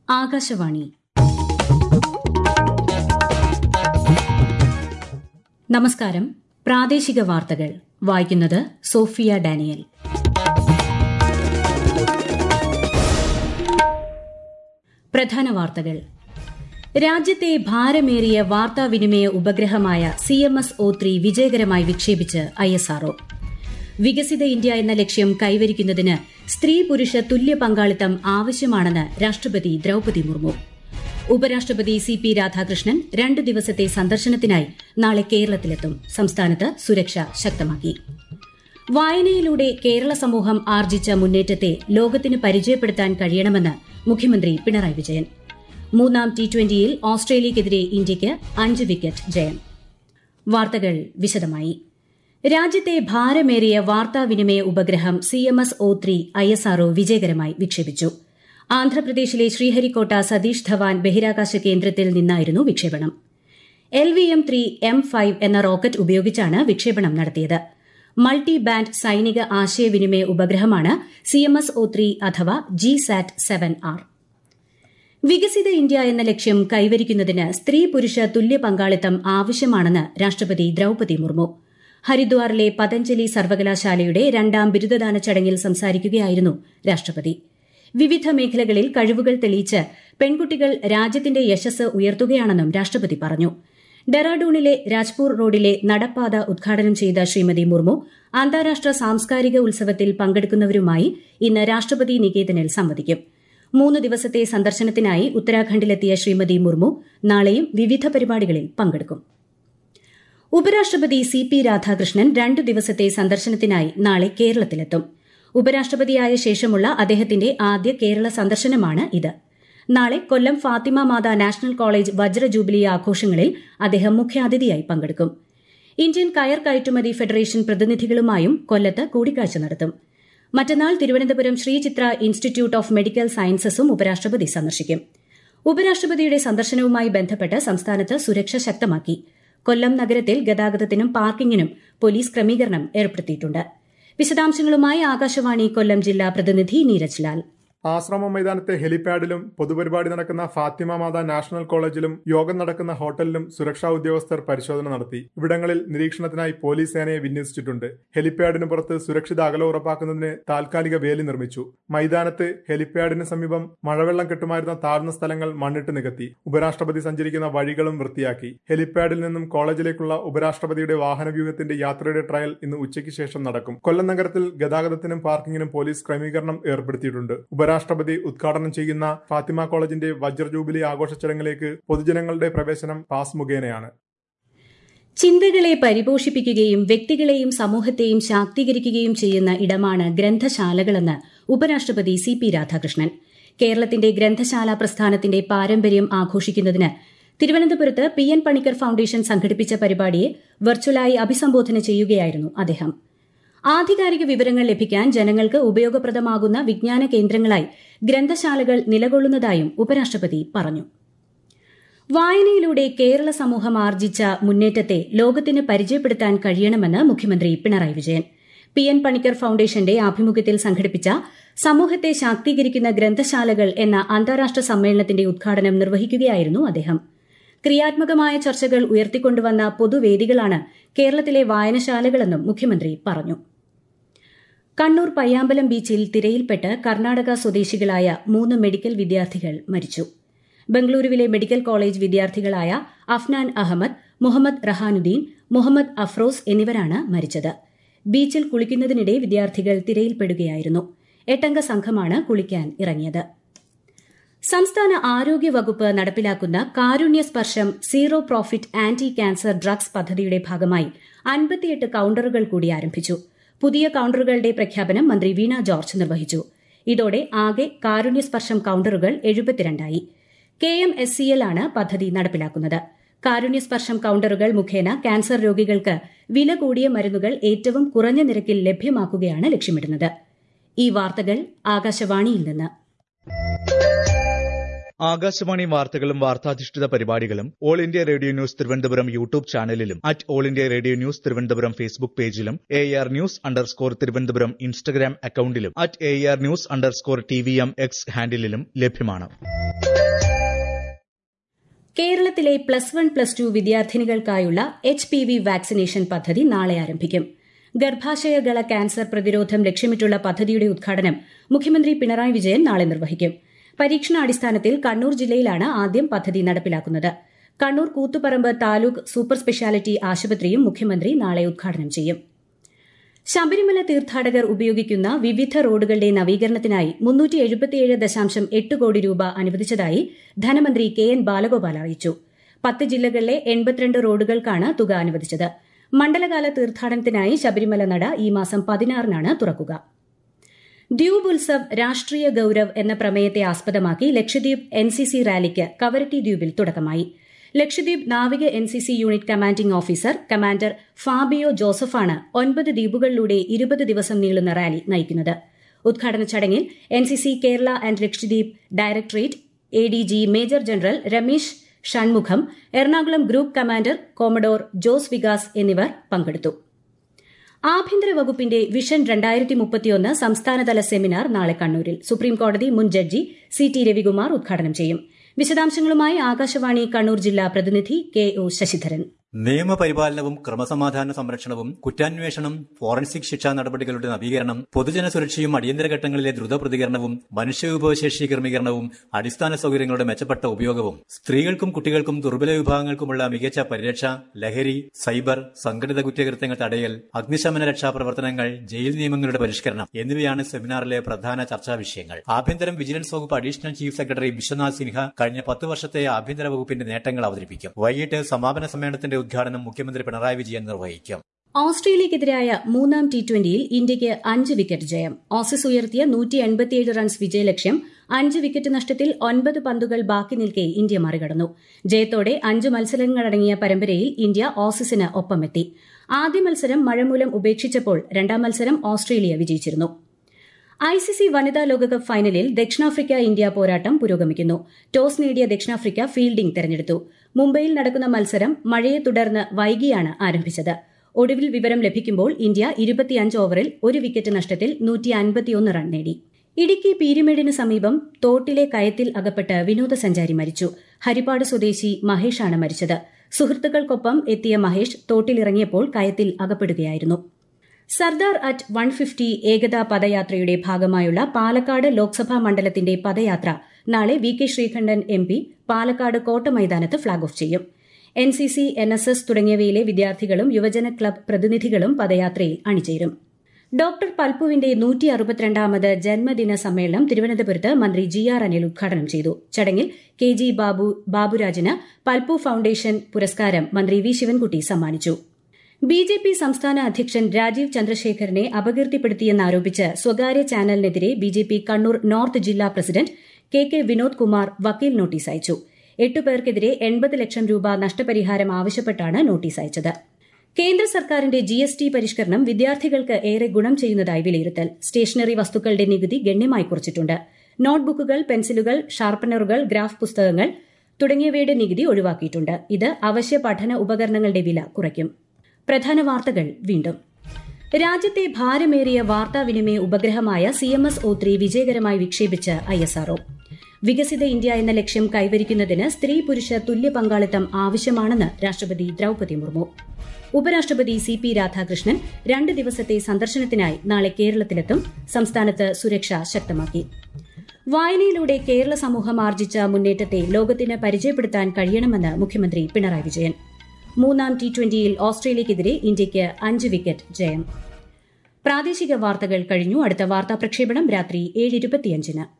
ആകാശവാണി നമസ്കാരം പ്രാദേശിക വാർത്തകൾ വായിക്കുന്നത് സോഫിയ ഡാനിയൽ പ്രധാന വാർത്തകൾ രാജ്യത്തെ ഭാരമേറിയ വാർത്താവിനിമയ ഉപഗ്രഹമായ C M S O three വിജയകരമായി വിക്ഷേപിച്ച് ഐ എസ് ആർഒ വികസിത ഇന്ത്യ എന്ന ലക്ഷ്യം കൈവരിക്കുന്നതിന് സ്ത്രീ പുരുഷ തുല്യ പങ്കാളിത്തം ആവശ്യമാണെന്ന് രാഷ്ട്രപതി ദ്രൌപതി മുർമു ഉപരാഷ്ട്രപതി സി പി രാധാകൃഷ്ണൻ രണ്ട് ദിവസത്തെ സന്ദർശനത്തിനായി നാളെ കേരളത്തിലെത്തും സംസ്ഥാനത്ത് സുരക്ഷ ശക്തമാക്കി വായനയിലൂടെ കേരള സമൂഹം ആർജിച്ച മുന്നേറ്റത്തെ ലോകത്തിന് പരിചയപ്പെടുത്താൻ കഴിയണമെന്ന് മുഖ്യമന്ത്രി പിണറായി വിജയൻ മൂന്നാം ടി ട്വന്റിയിൽ ഓസ്ട്രേലിയയ്ക്കെതിരെ ഇന്ത്യയ്ക്ക് അഞ്ച് വിക്കറ്റ് ജയം വാർത്തകൾ വിശദമായി രാജ്യത്തെ ഭാരമേറിയ വാർത്താവിനിമയ ഉപഗ്രഹം C M S O three I S R O വിജയകരമായി വിക്ഷേപിച്ചു ആന്ധ്രാപ്രദേശിലെ ശ്രീഹരിക്കോട്ട സതീഷ് ധവാൻ ബഹിരാകാശ കേന്ദ്രത്തിൽ നിന്നായിരുന്നു വിക്ഷേപണം L V M three M five എന്ന റോക്കറ്റ് ഉപയോഗിച്ചാണ് വിക്ഷേപണം നടത്തിയത് മൾട്ടി ബാൻഡ് സൈനിക ആശയവിനിമയ ഉപഗ്രഹമാണ് C M S O three അഥവാ ജി സാറ്റ് സെവൻ ആർ വികസിത ഇന്ത്യ എന്ന ലക്ഷ്യം കൈവരിക്കുന്നതിന് സ്ത്രീ പുരുഷ തുല്യ പങ്കാളിത്തം ആവശ്യമാണെന്ന് രാഷ്ട്രപതി ദ്രൌപതി മുർമു ഹരിദ്വാറിലെ പതഞ്ജലി സർവകലാശാലയുടെ രണ്ടാം ബിരുദദാന ചടങ്ങിൽ സംസാരിക്കുകയായിരുന്നു രാഷ്ട്രപതി വിവിധ മേഖലകളിൽ കഴിവുകൾ തെളിയിച്ച് പെൺകുട്ടികൾ രാജ്യത്തിന്റെ യശസ് ഉയർത്തുകയാണെന്നും രാഷ്ട്രപതി പറഞ്ഞു ഡെറാഡൂണിലെ രാജ്പൂർ റോഡിലെ നടപ്പാത ഉദ്ഘാടനം ചെയ്ത ശ്രീമതി മുർമു അന്താരാഷ്ട്ര സാംസ്കാരിക ഉത്സവത്തിൽ പങ്കെടുക്കുന്നവരുമായി ഇന്ന് രാഷ്ട്രപതി നികേതനിൽ സംവദിക്കും മൂന്ന് ദിവസത്തെ സന്ദർശനത്തിനായി ഉത്തരാഖണ്ഡിലെത്തിയ ശ്രീമതി മുർമു നാളെയും വിവിധ പരിപാടികളിൽ പങ്കെടുക്കും ഉപരാഷ്ട്രപതി സി പി രാധാകൃഷ്ണൻ രണ്ടു ദിവസത്തെ സന്ദർശനത്തിനായി നാളെ കേരളത്തിലെത്തും ഉപരാഷ്ട്രപതിയായ ശേഷമുള്ള അദ്ദേഹത്തിന്റെ ആദ്യ കേരള സന്ദർശനമാണ് ഇത് നാളെ കൊല്ലം ഫാത്തിമ മാത നാഷണൽ കോളേജ് വജ്ര ജൂബിലി ആഘോഷങ്ങളിൽ അദ്ദേഹം മുഖ്യാതിഥിയായി പങ്കെടുക്കും ഇന്ത്യൻ കയർ കയറ്റുമതി ഫെഡറേഷൻ പ്രതിനിധികളുമായും കൊല്ലത്ത് കൂടിക്കാഴ്ച നടത്തും മറ്റന്നാൾ Thiruvananthapuram Sree Chitra institute of medical സയൻസസും ഉപരാഷ്ട്രപതി സന്ദർശിക്കും ഉപരാഷ്ട്രപതിയുടെ സന്ദർശനവുമായി ബന്ധപ്പെട്ട് സംസ്ഥാനത്ത് സുരക്ഷ ശക്തമാക്കി കൊല്ലം നഗരത്തിൽ ഗതാഗതത്തിനും പാർക്കിങ്ങിനും പോലീസ് ക്രമീകരണം ഏർപ്പെടുത്തിയിട്ടുണ്ട് വിശദാംശങ്ങളുമായി ആകാശവാണി കൊല്ലം ജില്ലാ പ്രതിനിധി നീരജ് ലാൽ ആശ്രമ മൈതാനത്തെ ഹെലിപാഡിലും പൊതുപരിപാടി നടക്കുന്ന ഫാത്തിമ മാത നാഷണൽ കോളേജിലും യോഗം നടക്കുന്ന ഹോട്ടലിലും സുരക്ഷാ ഉദ്യോഗസ്ഥർ പരിശോധന നടത്തി ഇവിടങ്ങളിൽ നിരീക്ഷണത്തിനായി പോലീസ് സേനയെ വിന്യസിച്ചിട്ടുണ്ട് ഹെലിപാഡിന് പുറത്ത് സുരക്ഷിത അകലം ഉറപ്പാക്കുന്നതിന് താൽക്കാലിക വേലി നിർമ്മിച്ചു മൈതാനത്ത് ഹെലിപാഡിന് സമീപം മഴവെള്ളം കെട്ടുമായിരുന്ന താഴ്ന്ന സ്ഥലങ്ങൾ മണ്ണിട്ട് നികത്തി ഉപരാഷ്ട്രപതി സഞ്ചരിക്കുന്ന വഴികളും വൃത്തിയാക്കി ഹെലിപാഡിൽ നിന്നും കോളേജിലേക്കുള്ള ഉപരാഷ്ട്രപതിയുടെ വാഹനവ്യൂഹത്തിന്റെ യാത്രയുടെ ട്രയൽ ഇന്ന് ഉച്ചയ്ക്ക് ശേഷം നടക്കും കൊല്ലം നഗരത്തിൽ ഗതാഗതത്തിനും പാർക്കിങ്ങിനും പോലീസ് ക്രമീകരണം ഏർപ്പെടുത്തിയിട്ടുണ്ട് ഉപരാഷ്ട്രപതി ഉദ്ഘാടനം ചെയ്യുന്ന ഫാത്തിമ കോളേജിന്റെ വജ്ര ജൂബിലി ആഘോഷ ചടങ്ങിലേക്ക് പൊതുജനങ്ങളുടെ പ്രവേശനം പാസ് മുഖേനയാണ് ചിന്തകളെ പരിപോഷിപ്പിക്കുകയും വ്യക്തികളെയും സമൂഹത്തെയും ശാക്തീകരിക്കുകയും ചെയ്യുന്ന ഇടമാണ് ഗ്രന്ഥശാലകളെന്ന് ഉപരാഷ്ട്രപതി സി പി രാധാകൃഷ്ണൻ കേരളത്തിന്റെ ഗ്രന്ഥശാല പ്രസ്ഥാനത്തിന്റെ പാരമ്പര്യം ആഘോഷിക്കുന്നതിന് തിരുവനന്തപുരത്ത് പി എൻ പണിക്കർ ഫൌണ്ടേഷൻ സംഘടിപ്പിച്ച പരിപാടിയെ വെർച്വലായി അഭിസംബോധന ചെയ്യുകയായിരുന്നു അദ്ദേഹം ആധികാരിക വിവരങ്ങൾ ലഭിക്കാൻ ജനങ്ങൾക്ക് ഉപയോഗപ്രദമാകുന്ന വിജ്ഞാന കേന്ദ്രങ്ങളായി ഗ്രന്ഥശാലകൾ നിലകൊള്ളുന്നതായും ഉപരാഷ്ട്രപതി പറഞ്ഞു വായനയിലൂടെ കേരള സമൂഹം ആർജിച്ച മുന്നേറ്റത്തെ ലോകത്തിന് പരിചയപ്പെടുത്താൻ കഴിയണമെന്ന് മുഖ്യമന്ത്രി പിണറായി വിജയൻ പി എൻ പണിക്കർ ഫൌണ്ടേഷന്റെ ആഭിമുഖ്യത്തിൽ സംഘടിപ്പിച്ച സമൂഹത്തെ ശാക്തീകരിക്കുന്ന ഗ്രന്ഥശാലകൾ എന്ന അന്താരാഷ്ട്ര സമ്മേളനത്തിന്റെ ഉദ്ഘാടനം നിർവഹിക്കുകയായിരുന്നു അദ്ദേഹം ക്രിയാത്മകമായ ചർച്ചകൾ ഉയർത്തിക്കൊണ്ടുവന്ന പൊതുവേദികളാണ് കേരളത്തിലെ വായനശാലകളെന്നും മുഖ്യമന്ത്രി പറഞ്ഞു കണ്ണൂർ പയ്യാമ്പലം ബീച്ചിൽ തിരയിൽപ്പെട്ട് കർണാടക സ്വദേശികളായ മൂന്ന് മെഡിക്കൽ വിദ്യാർത്ഥികൾ മരിച്ചു ബംഗളൂരുവിലെ മെഡിക്കൽ കോളേജ് വിദ്യാർത്ഥികളായ അഫ്നാൻ അഹമ്മദ് മുഹമ്മദ് റഹാനുദ്ദീൻ മുഹമ്മദ് അഫ്രോസ് എന്നിവരാണ് മരിച്ചത് ബീച്ചിൽ കുളിക്കുന്നതിനിടെ വിദ്യാർത്ഥികൾ തിരയിൽപ്പെടുകയായിരുന്നു എട്ടംഗ സംഘമാണ് കുളിക്കാൻ ഇറങ്ങിയത് സംസ്ഥാന ആരോഗ്യ വകുപ്പ് നടപ്പിലാക്കുന്ന Karunya Sparsham zero profit anti cancer drugs പദ്ധതിയുടെ ഭാഗമായി അൻപത്തിയെട്ട് കൌണ്ടറുകൾ കൂടി ആരംഭിച്ചു പുതിയ കൌണ്ടറുകളുടെ പ്രഖ്യാപനം മന്ത്രി വീണ ജോർജ് നിർവഹിച്ചു ഇതോടെ ആകെ കാരുണ്യ സ്പർശം കൌണ്ടറുകൾ എഴുപത്തിരണ്ടായി K M S C L ആണ് പദ്ധതി നടപ്പിലാക്കുന്നത് കാരുണ്യ സ്പർശം കൌണ്ടറുകൾ മുഖേന ക്യാൻസർ രോഗികൾക്ക് വില കൂടിയ മരുന്നുകൾ ഏറ്റവും കുറഞ്ഞ നിരക്കിൽ ലഭ്യമാക്കുകയാണ് ലക്ഷ്യമിടുന്നത് ഈ വാർത്തകൾ ആകാശവാണിയിൽ നിന്ന് ആകാശവാണി വാർത്തകളും വാർത്താധിഷ്ഠിത പരിപാടികളും all India radio news Thiruvananthapuram YouTube ചാനലിലും at all India radio news Thiruvananthapuram Facebook പേജിലും A R news underscore Thiruvananthapuram Instagram അക്കൌണ്ടിലും at A R news underscore T V M X ഹാൻഡിലും ലഭ്യമാണ് കേരളത്തിലെ പ്ലസ് വൺ പ്ലസ് ടു വിദ്യാർത്ഥിനികൾക്കായുള്ള എച്ച് പി വി വാക്സിനേഷൻ പദ്ധതി നാളെ ആരംഭിക്കും ഗർഭാശയഗള ക്യാൻസർ പ്രതിരോധം ലക്ഷ്യമിട്ടുള്ള പദ്ധതിയുടെ ഉദ്ഘാടനം മുഖ്യമന്ത്രി പിണറായി വിജയൻ നാളെ നിർവഹിക്കും പരീക്ഷണാടിസ്ഥാനത്തിൽ കണ്ണൂർ ജില്ലയിലാണ് ആദ്യം പദ്ധതി നടപ്പിലാക്കുന്നത് കണ്ണൂർ കൂത്തുപറമ്പ് താലൂക്ക് സൂപ്പർ സ്പെഷ്യാലിറ്റി ആശുപത്രിയും മുഖ്യമന്ത്രി നാളെ ഉദ്ഘാടനം ചെയ്യും ശബരിമല തീർത്ഥാടകർ ഉപയോഗിക്കുന്ന വിവിധ റോഡുകളുടെ നവീകരണത്തിനായി മുന്നൂറ്റി എഴുപത്തിയേഴ് ദശാംശം എട്ട് കോടി രൂപ അനുവദിച്ചതായി ധനമന്ത്രി കെ എൻ ബാലഗോപാൽ അറിയിച്ചു പത്ത് ജില്ലകളിലെ എൺപത്തിരണ്ട് റോഡുകൾക്കാണ് തുക അനുവദിച്ചത് മണ്ഡലകാല തീർത്ഥാടനത്തിനായി ശബരിമല നട ഈ മാസം പതിനാറിനാണ് തുറക്കുക ദ്വീപ് ഉത്സവ് രാഷ്ട്രീയ ഗൌരവ് എന്ന പ്രമേയത്തെ ആസ്പദമാക്കി ലക്ഷദ്വീപ് എൻസിസി റാലിക്ക് കവരത്തി ദ്വീപിൽ തുടക്കമായി ലക്ഷദ്വീപ് നാവിക NCC unit commanding officer commander Fabio ജോസഫാണ് ഒൻപത് ദ്വീപുകളിലൂടെ ഇരുപത് ദിവസം നീളുന്ന റാലി നയിക്കുന്നത് ഉദ്ഘാടന ചടങ്ങിൽ NCC Kerala and Lakshadweep directorate A D G major general Ramesh Shanmugham Ernakulam group commander commodore Jose Vikas എന്നിവർ പങ്കെടുത്തു ആഭ്യന്തര വകുപ്പിന്റെ വിഷൻ രണ്ടായിരത്തി മുപ്പത്തിയൊന്ന് സംസ്ഥാനതല സെമിനാർ നാളെ കണ്ണൂരിൽ സുപ്രീംകോടതി മുൻ ജഡ്ജി സി ടി രവികുമാർ ഉദ്ഘാടനം ചെയ്യും വിശദാംശങ്ങളുമായി ആകാശവാണി കണ്ണൂർ ജില്ലാ പ്രതിനിധി കെ ഒ ശശിധരൻ നിയമപരിപാലനവും ക്രമസമാധാന സംരക്ഷണവും കുറ്റാന്വേഷണം ഫോറൻസിക് ശിക്ഷാ നടപടികളുടെ നവീകരണം പൊതുജന സുരക്ഷയും അടിയന്തര ഘട്ടങ്ങളിലെ ദ്രുത പ്രതികരണവും മനുഷ്യവിഭവശേഷി ക്രമീകരണവും അടിസ്ഥാന സൌകര്യങ്ങളുടെ മെച്ചപ്പെട്ട ഉപയോഗവും സ്ത്രീകൾക്കും കുട്ടികൾക്കും ദുർബല വിഭാഗങ്ങൾക്കുമുള്ള മികച്ച പരിരക്ഷ ലഹരി സൈബർ സംഘടിത കുറ്റകൃത്യങ്ങൾ തടയൽ അഗ്നിശമന രക്ഷാ പ്രവർത്തനങ്ങൾ ജയിൽ നിയമങ്ങളുടെ പരിഷ്കരണം എന്നിവയാണ് സെമിനാറിലെ പ്രധാന ചർച്ചാ വിഷയങ്ങൾ ആഭ്യന്തരം വിജിലൻസ് വകുപ്പ് additional chief secretary Vishwanath Sinha കഴിഞ്ഞ പത്ത് വർഷത്തെ ആഭ്യന്തര വകുപ്പിന്റെ നേട്ടങ്ങൾ അവതരിപ്പിക്കും വൈകിട്ട് സമാപന സമ്മേളനത്തിന്റെ ഉദ്ഘാടനം മുഖ്യമന്ത്രി പിണറായി വിജയൻ നിർവഹിക്കും ഓസ്ട്രേലിയക്കെതിരായ മൂന്നാം ടി ട്വന്റിയിൽ ഇന്ത്യയ്ക്ക് അഞ്ച് വിക്കറ്റ് ജയം ഓസീസ് ഉയർത്തിയ നൂറ്റി എൺപത്തിയേഴ് റൺസ് വിജയലക്ഷ്യം അഞ്ച് വിക്കറ്റ് നഷ്ടത്തിൽ ഒൻപത് പന്തുകൾ ബാക്കി നിൽക്കെ ഇന്ത്യ മറികടന്നു ജയത്തോടെ അഞ്ച് മത്സരങ്ങളടങ്ങിയ പരമ്പരയിൽ ഇന്ത്യ ഓസീസിന് ഒപ്പമെത്തി ആദ്യ മത്സരം മഴമൂലം ഉപേക്ഷിച്ചപ്പോൾ രണ്ടാം മത്സരം ഓസ്ട്രേലിയ വിജയിച്ചിരുന്നു ഐസിസി വനിതാ ലോകകപ്പ് ഫൈനലിൽ ദക്ഷിണാഫ്രിക്ക ഇന്ത്യ പോരാട്ടം പുരോഗമിക്കുന്നു ടോസ് നേടിയ ദക്ഷിണാഫ്രിക്ക ഫീൽഡിംഗ് തെരഞ്ഞെടുത്തു മുംബൈയിൽ നടക്കുന്ന മത്സരം മഴയെ തുടർന്ന് വൈകിയാണ് ആരംഭിച്ചത് ഒടുവിൽ വിവരം ലഭിക്കുമ്പോൾ ഇന്ത്യ ഇരുപത്തിയഞ്ച് ഓവറിൽ ഒരു വിക്കറ്റ് നഷ്ടത്തിൽ നൂറ്റി അൻപത്തിയൊന്ന് റൺ നേടി ഇടുക്കി പീരുമേടിന് സമീപം തോട്ടിലെ കയത്തിൽ അകപ്പെട്ട് വിനോദസഞ്ചാരി മരിച്ചു ഹരിപ്പാട് സ്വദേശി മഹേഷാണ് മരിച്ചത് സുഹൃത്തുക്കൾക്കൊപ്പം എത്തിയ Mahesh തോട്ടിലിറങ്ങിയപ്പോൾ കയത്തിൽ അകപ്പെടുകയായിരുന്നു Sardar at one fifty ഏകതാ പദയാത്രയുടെ ഭാഗമായുള്ള പാലക്കാട് ലോക്സഭാ മണ്ഡലത്തിന്റെ പദയാത്ര നാളെ V K Sreekandan M P Palakkad കോട്ട മൈതാനത്ത് ഫ്ളാഗ് ഓഫ് ചെയ്യും N C C N S S തുടങ്ങിയവയിലെ വിദ്യാർത്ഥികളും യുവജന ക്ലബ് പ്രതിനിധികളും പദയാത്രയിൽ അണിചേരും ഡോക്ടർ പൽപുവിന്റെ നൂറ്റി അറുപത്തിരണ്ടാമത് ജന്മദിന സമ്മേളനം തിരുവനന്തപുരത്ത് മന്ത്രി ജി ആർ അനിൽ ഉദ്ഘാടനം ചെയ്തു ചടങ്ങിൽ കെ ജി ബാബു ബാബുരാജിന് പൽപു ഫൌണ്ടേഷൻ പുരസ്കാരം മന്ത്രി വി ശിവൻകുട്ടി സമ്മാനിച്ചു ബി ജെ പി സംസ്ഥാന അധ്യക്ഷൻ രാജീവ് ചന്ദ്രശേഖരനെ അപകീർത്തിപ്പെടുത്തിയെന്നാരോപിച്ച് സ്വകാര്യ ചാനലിനെതിരെ B J P Kannur north ജില്ലാ president K K Vinod Kumar വക്കീൽ നോട്ടീസ് അയച്ചു എട്ടു പേർക്കെതിരെ എൺപത് ലക്ഷം രൂപ നഷ്ടപരിഹാരം ആവശ്യപ്പെട്ടാണ് നോട്ടീസ് അയച്ചത് കേന്ദ്ര സർക്കാരിന്റെ ജി എസ് ടി പരിഷ്കരണം വിദ്യാർത്ഥികൾക്ക് ഏറെ ഗുണം ചെയ്യുന്നതായി വിലയിരുത്തൽ സ്റ്റേഷനറി വസ്തുക്കളുടെ നികുതി ഗണ്യമായി കുറച്ചിട്ടുണ്ട് നോട്ട്ബുക്കുകൾ പെൻസിലുകൾ ഷാർപ്പനറുകൾ ഗ്രാഫ് പുസ്തകങ്ങൾ തുടങ്ങിയവയുടെ നികുതി ഒഴിവാക്കിയിട്ടുണ്ട് ഇത് അവശ്യ പഠന ഉപകരണങ്ങളുടെ വില കുറയ്ക്കും പ്രധാന വാർത്തകൾ വീണ്ടും രാജ്യത്തെ ഭാരമേറിയ വാർത്താവിനിമയ ഉപഗ്രഹമായ C M S O three വിജയകരമായി വിക്ഷേപിച്ച് ഐ എസ് ആർഒ വികസിത ഇന്ത്യ എന്ന ലക്ഷ്യം കൈവരിക്കുന്നതിന് സ്ത്രീ പുരുഷ തുല്യ പങ്കാളിത്തം ആവശ്യമാണെന്ന് രാഷ്ട്രപതി ദ്രൌപതി മുർമു ഉപരാഷ്ട്രപതി സി പി രാധാകൃഷ്ണൻ രണ്ട് ദിവസത്തെ സന്ദർശനത്തിനായി നാളെ കേരളത്തിലെത്തും സംസ്ഥാനത്ത് സുരക്ഷ ശക്തമാക്കി വായനയിലൂടെ കേരള സമൂഹം ആർജിച്ച മുന്നേറ്റത്തെ ലോകത്തിന് പരിചയപ്പെടുത്താൻ കഴിയണമെന്ന് മുഖ്യമന്ത്രി പിണറായി വിജയൻ മൂന്നാം ടി ട്വന്റിയിൽ ഓസ്ട്രേലിയയ്ക്കെതിരെ ഇന്ത്യയ്ക്ക് അഞ്ച് വിക്കറ്റ് ജയം പ്രാദേശിക വാർത്തകൾ കഴിഞ്ഞു അടുത്ത വാർത്താ പ്രക്ഷേപണം രാത്രി ഏഴ് ഇരുപത്തിയഞ്ചിന്